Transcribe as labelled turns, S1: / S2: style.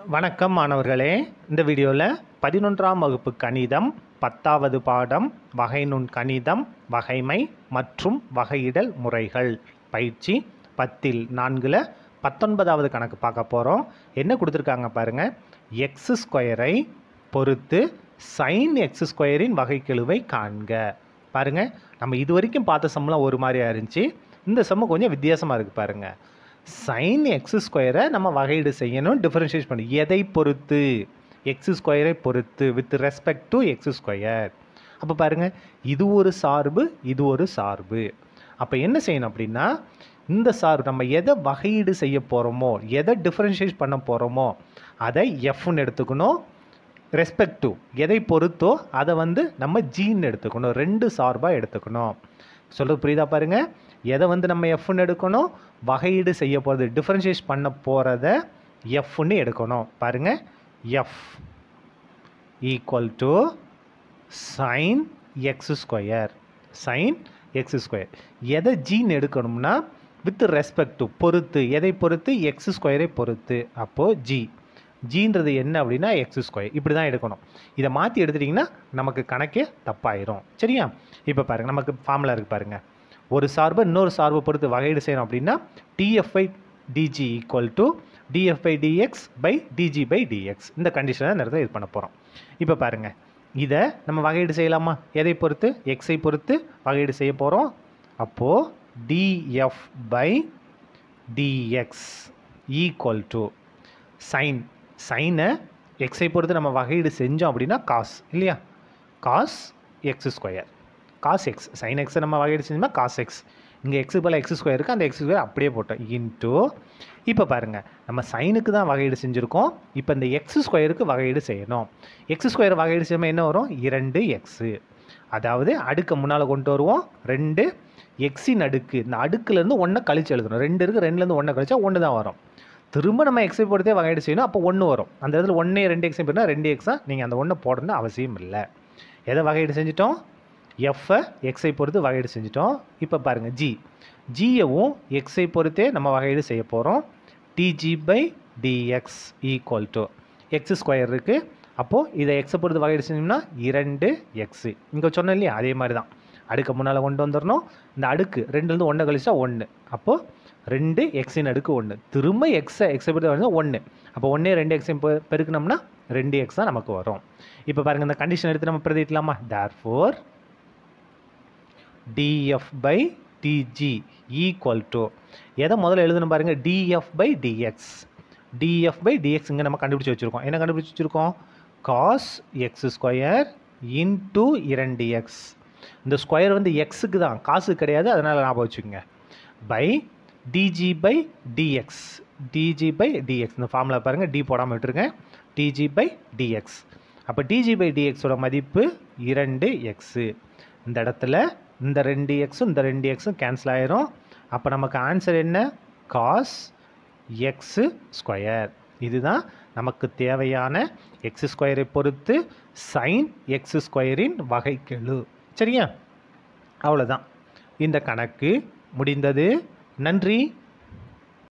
S1: வணக்கம் மாணவர்களே இந்த வீடியோவில் பதினொன்றாம் வகுப்பு கணிதம் பத்தாவது பாடம் வகைநுண் கணிதம் வகைமை மற்றும் வகையிடல் முறைகள் பயிற்சி பத்தில் நான்கில் பத்தொன்பதாவது கணக்கு பார்க்க போகிறோம் என்ன கொடுத்துருக்காங்க பாருங்கள் எக்ஸ் ஸ்கொயரை பொறுத்து சைன் எக்ஸ் ஸ்கொயரின் வகைக்கெழுவை காண்க பாருங்கள் நம்ம இது வரைக்கும் பார்த்த சம்லாம் ஒரு மாதிரியா இருந்துச்சு இந்த சம்மு கொஞ்சம் வித்தியாசமாக இருக்குது பாருங்கள் சைன் எக்ஸ் ஸ்கொயரை நம்ம வகையீடு செய்யணும் டிஃபரன்ஷியேட் பண்ணி எதை பொறுத்து எக்ஸ் ஸ்கொயரை பொறுத்து with respect to x square அப்போ பாருங்கள் இது ஒரு சார்பு இது ஒரு சார்பு அப்போ என்ன செய்யணும் அப்படின்னா இந்த சார்பு நம்ம எதை வகையீடு செய்ய போகிறோமோ எதை டிஃபரன்ஷியேட் பண்ண போகிறோமோ அதை எஃப்னு எடுத்துக்கணும் ரெஸ்பெக்ட் டு எதை பொறுத்தோ அதை வந்து நம்ம ஜீன்னு எடுத்துக்கணும் ரெண்டு சார்பாக எடுத்துக்கணும் சொல்கிறது புரியுதா பாருங்க எதை வந்து நம்ம எஃப்னு எடுக்கணும் வகையீடு செய்ய போகிறது டிஃபரன்ஷியேட் பண்ண போகிறத எஃப்னு எடுக்கணும் பாருங்க f equal to sine x square sine x square எதை ஜீன் எடுக்கணும்னா வித் ரெஸ்பெக்ட் டு பொறுத்து எதை பொறுத்து எக்ஸ் ஸ்கொயரை பொறுத்து அப்போது ஜி ஜீன்றது என்ன அப்படின்னா எக்ஸ் ஸ்கொயர் இப்படி தான் எடுக்கணும் இதை மாற்றி எடுத்துட்டிங்கன்னா நமக்கு கணக்கே தப்பாயிரும் சரியா இப்போ பாருங்கள் நமக்கு ஃபார்முலா இருக்குது பாருங்கள் ஒரு சார்பை இன்னொரு சார்பை பொறுத்து வகையீடு செய்யணும் அப்படின்னா d f by d g equal to d f by d x by d g by d x இந்த கண்டிஷனை இந்த இடத்துல இது பண்ண போகிறோம் இப்போ பாருங்கள் இதை நம்ம வகையீடு செய்யலாமா எதை பொறுத்து எக்ஸை பொறுத்து வகையீடு செய்ய போகிறோம் அப்போது d f by d x equal to sine சைனை எக்ஸை பொறுத்து நம்ம வகையீடு செஞ்சோம் அப்படின்னா காஸ் இல்லையா cos x square cos x sine எக்ஸை நம்ம வகையீடு செஞ்சோம்னா காஸ் எக்ஸ் இங்கே எக்ஸு போல் எக்ஸ் ஸ்கொயர் இருக்குது அந்த எக்ஸ் ஸ்கொயர் அப்படியே போட்டோம் இன்ட்டு இப்போ பாருங்கள் நம்ம சைனுக்கு தான் வகையீடு செஞ்சுருக்கோம் இப்போ இந்த எக்ஸ் ஸ்கொயருக்கு வகையீடு செய்யணும் எக்ஸ் ஸ்கொயர் வகையீடு செய்யும்போது என்ன வரும் இரண்டு எக்ஸு அதாவது அடுக்க முன்னால் கொண்டு வருவோம் ரெண்டு எக்ஸின் அடுக்கு இந்த அடுக்குலேருந்து ஒன்றை கழிச்சு எழுதணும் ரெண்டு இருக்குது ரெண்டுலேருந்து ஒன்றை கழிச்சா ஒன்று தான் வரும் திரும்ப நம்ம எக்ஸை பொறுத்தே வகையீடு செய்யணும் அப்போ ஒன்று வரும் அந்த இடத்துல ஒன்றே ரெண்டு எக்ஸை போட்டால் ரெண்டு எக்ஸாக நீங்கள் அந்த ஒன்றை போடணும்னு அவசியம் இல்லை எதை வகையீடு செஞ்சிட்டோம் எஃப்ஐ எக்ஸை பொறுத்து வகையீடு செஞ்சிட்டோம் இப்போ பாருங்கள் ஜி ஜியவும் எக்ஸை பொறுத்தே நம்ம வகையீடு செய்ய போகிறோம் d g by d x equal to x square இருக்குது அப்போது இதை எக்ஸை பொறுத்து வகையீடு செஞ்சோம்னா இரண்டு எக்ஸு இங்கே சொன்னோம் இல்லையா அதே மாதிரி தான் அடுக்கு முன்னால் கொண்டு வந்துடணும் இந்த அடுக்கு ரெண்டுலேருந்து ஒன்றை கழிச்சா ஒன்று அப்போது ரெண்டு எக்ஸின் அடுக்கு ஒன்று திரும்ப எக்ஸை எக்ஸை பொறுத்து வந்து ஒன்று அப்போ ஒன்றே ரெண்டு எக்ஸையும் பெ பெருக்கினோம்னா ரெண்டு எக்ஸ் தான் நமக்கு வரும் இப்போ பாருங்கள் இந்த கண்டிஷன் எடுத்து நம்ம பிரதிக்கலாமா therefore d f by d g equal to எதை முதல்ல எழுதணும் பாருங்கள் d f by d x d f by d x இங்கே நம்ம கண்டுபிடிச்சி வச்சுருக்கோம் என்ன கண்டுபிடிச்சி வச்சுருக்கோம் காஸ் எக்ஸ் ஸ்கொயர் இன்டூ இரண்டு எக்ஸ் இந்த ஸ்கொயர் வந்து எக்ஸுக்கு தான் காசு கிடையாது அதனால் ஞாபகம் வச்சுக்கோங்க by d g by d x d g by d x இந்த ஃபார்முலா பாருங்கள் டி போடாமல் விட்டுருங்க டிஜி பை டிஎக்ஸ் அப்போ டிஜி பை டிஎக்ஸோட மதிப்பு இரண்டு எக்ஸு இந்த இடத்துல இந்த ரெண்டு எக்ஸும் இந்த ரெண்டு எக்ஸும் கேன்சல் ஆயிரும் அப்போ நமக்கு ஆன்சர் என்ன காஸ் எக்ஸு ஸ்கொயர் இதுதான் நமக்கு தேவையான எக்ஸ் ஸ்கொயரை பொறுத்து சைன் எக்ஸ் ஸ்கொயரின் வகைக்கெழு சரியா அவ்வளோதான் இந்த கணக்கு முடிந்தது நன்றி